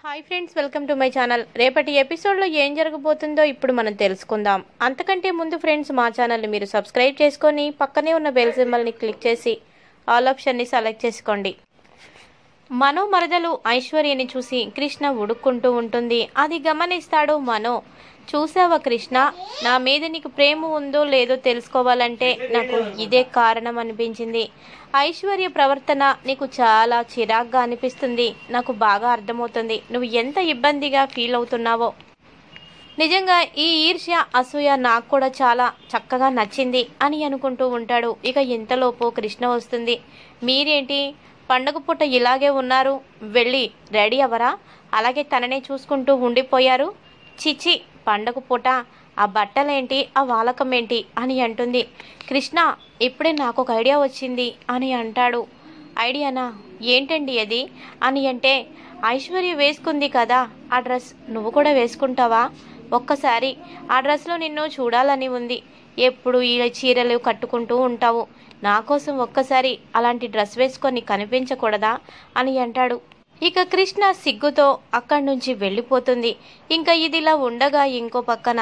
hi friends welcome to my channel రేపటి ఎపిసోడ్లో ఏం జరగబోతుందో ఇప్పుడు మనం తెలుసుకుందాం అంతకంటే ముందు ఫ్రెండ్స్ మా ఛానల్ని మీరు సబ్స్క్రైబ్ చేసుకొని పక్కనే ఉన్న బెల్ సింబల్ని క్లిక్ చేసి ఆల్ ఆప్షన్ని సెలెక్ట్ చేసుకోండి మనో మరదలు ఐశ్వర్యని చూసి కృష్ణ ఉడుక్కుంటూ ఉంటుంది అది గమనిస్తాడు మనో చూసావా కృష్ణ నా మీద నీకు ప్రేమ ఉందో లేదో తెలుసుకోవాలంటే నాకు ఇదే కారణం అనిపించింది ఐశ్వర్య ప్రవర్తన నీకు చాలా చిరాగ్గా అనిపిస్తుంది నాకు బాగా అర్థమవుతుంది నువ్వు ఎంత ఇబ్బందిగా ఫీల్ అవుతున్నావో నిజంగా ఈ ఈర్ష్య అసూయ నాకు కూడా చాలా చక్కగా నచ్చింది అని అనుకుంటూ ఉంటాడు ఇక ఇంతలోపు కృష్ణ వస్తుంది మీరేంటి పండగ పూట ఇలాగే ఉన్నారు వెళ్ళి రెడీ అవరా అలాగే తననే చూసుకుంటూ ఉండిపోయారు చిచి పండగ పూట ఆ బట్టలేంటి ఆ వాలకం ఏంటి అని అంటుంది కృష్ణ ఇప్పుడే నాకు ఒక ఐడియా వచ్చింది అని అంటాడు ఐడియానా ఏంటండి అది అని అంటే ఐశ్వర్య వేసుకుంది కదా ఆ డ్రెస్ నువ్వు కూడా వేసుకుంటావా ఒక్కసారి ఆ డ్రెస్లో నిన్ను చూడాలని ఉంది ఎప్పుడు ఈ చీరలు కట్టుకుంటూ ఉంటావు నా కోసం ఒక్కసారి అలాంటి డ్రెస్ వేసుకొని కనిపించకూడదా అని అంటాడు ఇక కృష్ణ సిగ్గుతో అక్కడి నుంచి వెళ్ళిపోతుంది ఇంకా ఇదిలా ఉండగా ఇంకో పక్కన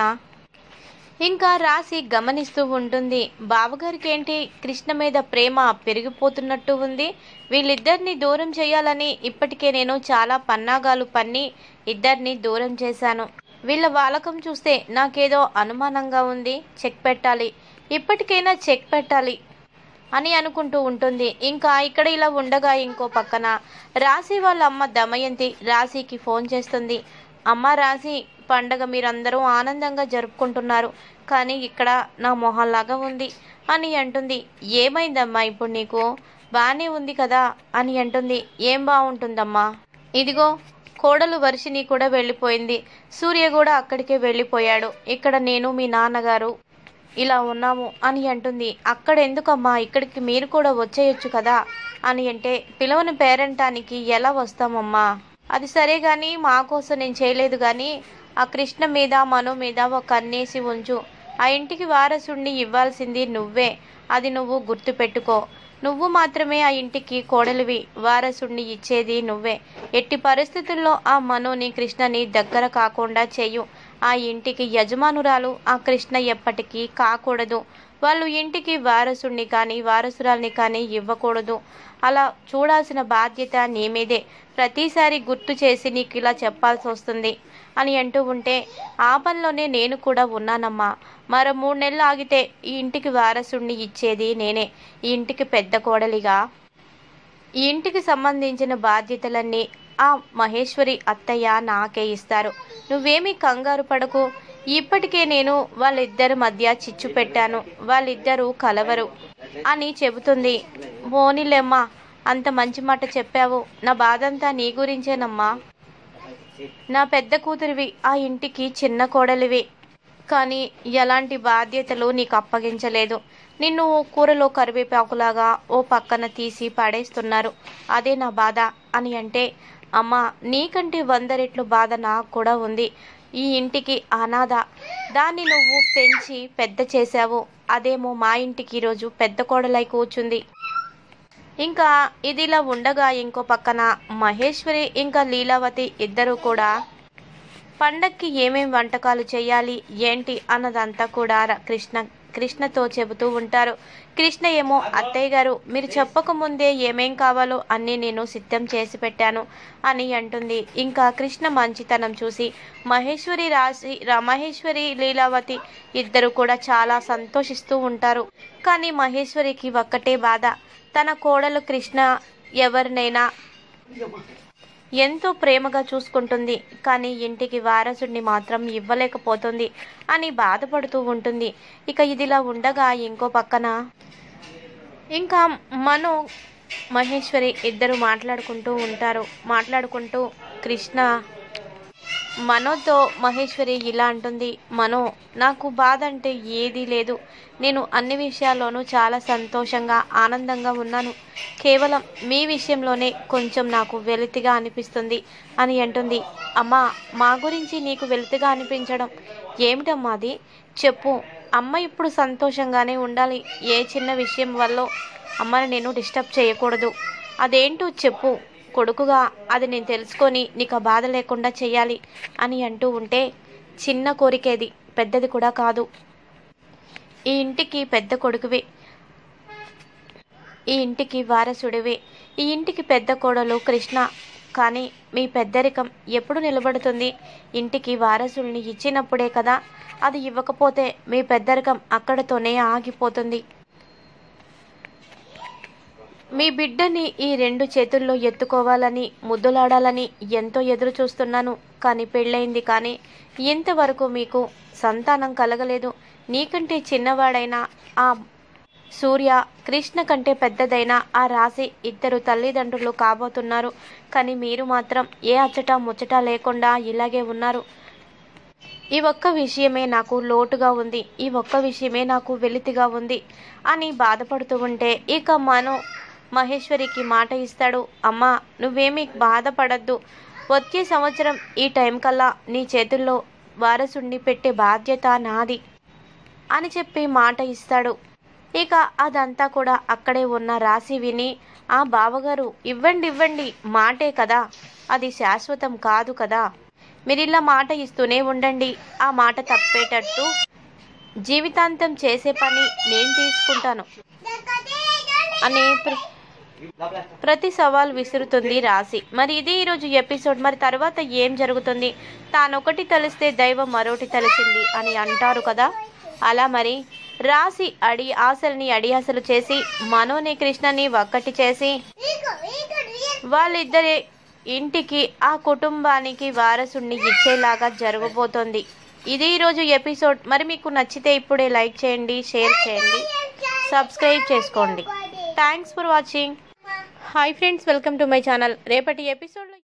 ఇంకా రాసి గమనిస్తూ ఉంటుంది బావగారికి ఏంటి కృష్ణ మీద ప్రేమ పెరిగిపోతున్నట్టు ఉంది వీళ్ళిద్దరిని దూరం చేయాలని ఇప్పటికే నేను చాలా పన్నాగాలు పన్ని ఇద్దరిని దూరం చేశాను వీళ్ళ వాలకం చూస్తే నాకేదో అనుమానంగా ఉంది చెక్ పెట్టాలి ఇప్పటికైనా చెక్ పెట్టాలి అని అనుకుంటూ ఉంటుంది ఇంకా ఇక్కడ ఇలా ఉండగా ఇంకో పక్కన రాశి వాళ్ళ అమ్మ దమయంతి రాశికి ఫోన్ చేస్తుంది అమ్మ రాశి పండగ మీరందరూ ఆనందంగా జరుపుకుంటున్నారు కానీ ఇక్కడ నా మొహంలాగా ఉంది అని అంటుంది ఏమైందమ్మా ఇప్పుడు నీకు బాగానే ఉంది కదా అని అంటుంది ఏం బాగుంటుందమ్మా ఇదిగో కోడలు వర్షిని కూడా వెళ్ళిపోయింది సూర్య కూడా అక్కడికే వెళ్ళిపోయాడు ఇక్కడ నేను మీ నాన్నగారు ఇలా ఉన్నాము అని అంటుంది అక్కడ ఎందుకమ్మా ఇక్కడికి మీరు కూడా వచ్చేయొచ్చు కదా అని అంటే పిలవని పేరంటానికి ఎలా వస్తామమ్మా అది సరే కానీ మా కోసం నేను చేయలేదు కానీ ఆ కృష్ణ మీద మను మీద ఒక కన్నేసి ఉంచు ఆ ఇంటికి వారసుడిని ఇవ్వాల్సింది నువ్వే అది నువ్వు గుర్తుపెట్టుకో నువ్వు మాత్రమే ఆ ఇంటికి కోడలివి వారసుడిని ఇచ్చేది నువ్వే ఎట్టి పరిస్థితుల్లో ఆ మనుని కృష్ణని దగ్గర కాకుండా చెయ్యు ఆ ఇంటికి యజమానురాలు ఆ కృష్ణ ఎప్పటికీ కాకూడదు వాళ్ళు ఇంటికి వారసుడిని కానీ వారసురాల్ని కానీ ఇవ్వకూడదు అలా చూడాల్సిన బాధ్యత నీ మీదే ప్రతిసారి గుర్తు చేసి నీకు ఇలా చెప్పాల్సి వస్తుంది అని అంటూ ఉంటే ఆ పనిలోనే నేను కూడా ఉన్నానమ్మా మరో మూడు నెలలు ఆగితే ఈ ఇంటికి వారసుడిని ఇచ్చేది నేనే ఈ ఇంటికి పెద్ద కోడలిగా ఈ ఇంటికి సంబంధించిన బాధ్యతలన్నీ ఆ మహేశ్వరి అత్తయ్య నాకే ఇస్తారు నువ్వేమీ కంగారు పడకు ఇప్పటికే నేను వాళ్ళిద్దరి మధ్య చిచ్చు పెట్టాను వాళ్ళిద్దరూ కలవరు అని చెబుతుంది పోనీలేమ్మా అంత మంచి మాట చెప్పావు నా బాధంతా నీ గురించేనమ్మా నా పెద్ద కూతురివి ఆ ఇంటికి చిన్న కోడలివి కానీ ఎలాంటి బాధ్యతలు నీకు అప్పగించలేదు నిన్ను ఓ కూరలో కరివేపాకులాగా ఓ పక్కన తీసి పడేస్తున్నారు అదే నా బాధ అని అంటే అమ్మా నీకంటే వంద రెట్లు బాధ నాకు కూడా ఉంది ఈ ఇంటికి అనాథ దాన్ని నువ్వు పెంచి పెద్ద చేశావు అదేమో మా ఇంటికి ఈరోజు పెద్ద కోడలై కూర్చుంది ఇంకా ఇదిలా ఉండగా ఇంకో పక్కన మహేశ్వరి ఇంకా లీలావతి ఇద్దరు కూడా పండక్కి ఏమేం వంటకాలు చేయాలి ఏంటి అన్నదంతా కూడా ర- కృష్ణ కృష్ణతో చెబుతూ ఉంటారు కృష్ణ ఏమో అత్తయ్య గారు మీరు చెప్పకముందే ఏమేం కావాలో అన్నీ నేను సిద్ధం చేసి పెట్టాను అని అంటుంది ఇంకా కృష్ణ మంచితనం చూసి మహేశ్వరి రాసి రా- మహేశ్వరి లీలావతి ఇద్దరు కూడా చాలా సంతోషిస్తూ ఉంటారు కానీ మహేశ్వరికి ఒక్కటే బాధ తన కోడలు కృష్ణ ఎవరినైనా ఎంతో ప్రేమగా చూసుకుంటుంది కానీ ఇంటికి వారసుడిని మాత్రం ఇవ్వలేకపోతుంది అని బాధపడుతూ ఉంటుంది ఇక ఇదిలా ఉండగా ఇంకో పక్కన ఇంకా మను మహేశ్వరి ఇద్దరు మాట్లాడుకుంటూ ఉంటారు మాట్లాడుకుంటూ కృష్ణ మనోతో మహేశ్వరి ఇలా అంటుంది మనో నాకు బాధ అంటే ఏదీ లేదు నేను అన్ని విషయాల్లోనూ చాలా సంతోషంగా ఆనందంగా ఉన్నాను కేవలం మీ విషయంలోనే కొంచెం నాకు వెలితిగా అనిపిస్తుంది అని అంటుంది అమ్మా మా గురించి నీకు వెలితిగా అనిపించడం ఏమిటమ్మా అది చెప్పు అమ్మ ఇప్పుడు సంతోషంగానే ఉండాలి ఏ చిన్న విషయం వల్ల అమ్మని నేను డిస్టర్బ్ చేయకూడదు అదేంటో చెప్పు కొడుకుగా అది నేను తెలుసుకొని నీకు ఆ బాధ లేకుండా చేయాలి అని అంటూ ఉంటే చిన్న కోరికేది పెద్దది కూడా కాదు ఈ ఇంటికి పెద్ద కొడుకువి ఈ ఇంటికి వారసుడివి ఈ ఇంటికి పెద్ద కోడలు కృష్ణ కానీ మీ పెద్దరికం ఎప్పుడు నిలబడుతుంది ఇంటికి వారసుల్ని ఇచ్చినప్పుడే కదా అది ఇవ్వకపోతే మీ పెద్దరికం అక్కడతోనే ఆగిపోతుంది మీ బిడ్డని ఈ రెండు చేతుల్లో ఎత్తుకోవాలని ముద్దులాడాలని ఎంతో ఎదురు చూస్తున్నాను కానీ పెళ్ళయింది కానీ ఇంతవరకు మీకు సంతానం కలగలేదు నీకంటే చిన్నవాడైన ఆ సూర్య కృష్ణ కంటే పెద్దదైన ఆ రాశి ఇద్దరు తల్లిదండ్రులు కాబోతున్నారు కానీ మీరు మాత్రం ఏ అచ్చట ముచ్చట లేకుండా ఇలాగే ఉన్నారు ఈ ఒక్క విషయమే నాకు లోటుగా ఉంది ఈ ఒక్క విషయమే నాకు వెలితిగా ఉంది అని బాధపడుతూ ఉంటే ఇక మను మహేశ్వరికి మాట ఇస్తాడు అమ్మా నువ్వేమీ బాధపడద్దు వచ్చే సంవత్సరం ఈ టైం కల్లా నీ చేతుల్లో వారసుడిని పెట్టే బాధ్యత నాది అని చెప్పి మాట ఇస్తాడు ఇక అదంతా కూడా అక్కడే ఉన్న రాసి విని ఆ బావగారు ఇవ్వండి ఇవ్వండి మాటే కదా అది శాశ్వతం కాదు కదా మీరిలా మాట ఇస్తూనే ఉండండి ఆ మాట తప్పేటట్టు జీవితాంతం చేసే పని నేను తీసుకుంటాను అనే ప్ర- ప్రతి సవాల్ విసురుతుంది రాశి మరి ఇది ఈరోజు ఎపిసోడ్ మరి తర్వాత ఏం జరుగుతుంది తానొకటి తలిస్తే దైవం మరొకటి తలిచింది అని అంటారు కదా అలా మరి రాశి అడి ఆశల్ని అడియాసలు చేసి మనోని కృష్ణని ఒక్కటి చేసి వాళ్ళిద్దరి ఇంటికి ఆ కుటుంబానికి వారసుడిని ఇచ్చేలాగా జరగబోతోంది ఇది ఈరోజు ఎపిసోడ్ మరి మీకు నచ్చితే ఇప్పుడే లైక్ చేయండి షేర్ చేయండి సబ్స్క్రైబ్ చేసుకోండి thanks for watching hi friends welcome to my channel రేపటి ఎపిసోడ్లో